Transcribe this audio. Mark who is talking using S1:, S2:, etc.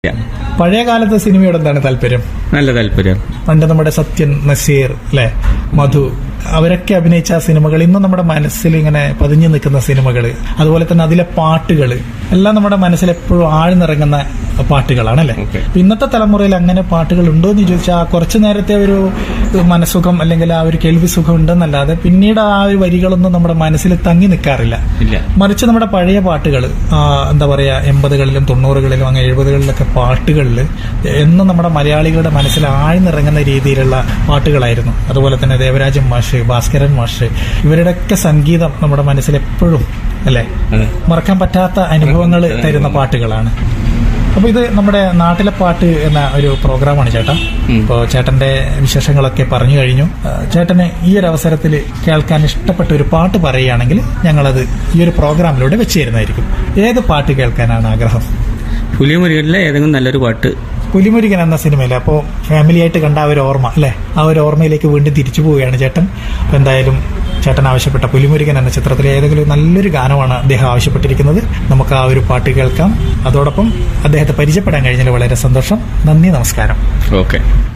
S1: പഴയ കാലത്തെ സിനിമയോട് എന്താണ് താല്പര്യം
S2: നല്ല താല്പര്യം
S1: പണ്ട് നമ്മുടെ സത്യൻ നസീർ അല്ലെ മധു അവരൊക്കെ അഭിനയിച്ച ആ സിനിമകൾ ഇന്നും നമ്മുടെ മനസ്സിൽ ഇങ്ങനെ പതിഞ്ഞു നിൽക്കുന്ന സിനിമകൾ അതുപോലെ തന്നെ അതിലെ പാട്ടുകൾ എല്ലാം നമ്മുടെ മനസ്സിൽ എപ്പോഴും ആഴ്ന്നിറങ്ങുന്ന പാട്ടുകളാണ് അല്ലെ
S2: Okay.
S1: ഇന്നത്തെ തലമുറയിൽ അങ്ങനെ പാട്ടുകൾ ഉണ്ടോ എന്ന് ചോദിച്ചാൽ ആ കുറച്ചു നേരത്തെ ഒരു മനസുഖം അല്ലെങ്കിൽ ആ ഒരു കേൾവി സുഖം ഉണ്ടെന്നല്ലാതെ പിന്നീട് ആ ഒരു വരികളൊന്നും നമ്മുടെ മനസ്സിൽ തങ്ങി നിൽക്കാറില്ല
S2: ഇല്ല
S1: മറിച്ച് നമ്മുടെ പഴയ പാട്ടുകൾ എന്താ പറയാ എൺപതുകളിലും തൊണ്ണൂറുകളിലും അങ്ങനെ എഴുപതുകളിലൊക്കെ പാട്ടുകളിൽ എന്നും നമ്മുടെ മലയാളികളുടെ മനസ്സിൽ ആഴ്ന്നിറങ്ങുന്ന രീതിയിലുള്ള പാട്ടുകളായിരുന്നു അതുപോലെ തന്നെ ദേവരാജൻ മാഷ് ഭാസ്കരൻ മാഷ് ഇവരുടെയൊക്കെ സംഗീതം നമ്മുടെ മനസ്സിൽ എപ്പോഴും അല്ലെ
S2: അതെ
S1: മറക്കാൻ പറ്റാത്ത അനുഭവങ്ങൾ തരുന്ന പാട്ടുകളാണ് അപ്പൊ ഇത് നമ്മുടെ നാട്ടിലെ പാട്ട് എന്ന ഒരു പ്രോഗ്രാമാണ് ചേട്ടാ
S2: ഉം.
S1: ഇപ്പോ ചേട്ടന്റെ വിശേഷങ്ങളൊക്കെ പറഞ്ഞു കഴിഞ്ഞു ആ, ചേട്ടന് ഈ ഒരു അവസരത്തിൽ കേൾക്കാൻ ഇഷ്ടപ്പെട്ട ഒരു പാട്ട് പറയുകയാണെങ്കിൽ ഞങ്ങളത് ഈ ഒരു പ്രോഗ്രാമിലൂടെ വെച്ച് തരുന്നതായിരിക്കും ഏത് പാട്ട് കേൾക്കാനാണ് ആഗ്രഹം
S2: പുലിമുരുകനിലെ ഏതെങ്കിലും നല്ലൊരു പാട്ട്
S1: പുലിമുരുകൻ എന്ന സിനിമയിൽ അപ്പോൾ ഫാമിലി ആയിട്ട് കണ്ട ആ ഒരു ഓർമ്മ അല്ലെ ആ ഒരു ഓർമ്മയിലേക്ക് വീണ്ടും തിരിച്ചു പോവുകയാണ് ചേട്ടൻ അപ്പൊ എന്തായാലും ചേട്ടൻ ആവശ്യപ്പെട്ട പുലിമുരുകൻ എന്ന ചിത്രത്തിലെ ഏതെങ്കിലും നല്ലൊരു ഗാനമാണ് അദ്ദേഹം ആവശ്യപ്പെട്ടിരിക്കുന്നത് നമുക്ക് ആ ഒരു പാട്ട് കേൾക്കാം അതോടൊപ്പം അദ്ദേഹത്തെ പരിചയപ്പെടാൻ കഴിഞ്ഞതിൽ വളരെ സന്തോഷം നന്ദി നമസ്കാരം
S2: ഓക്കെ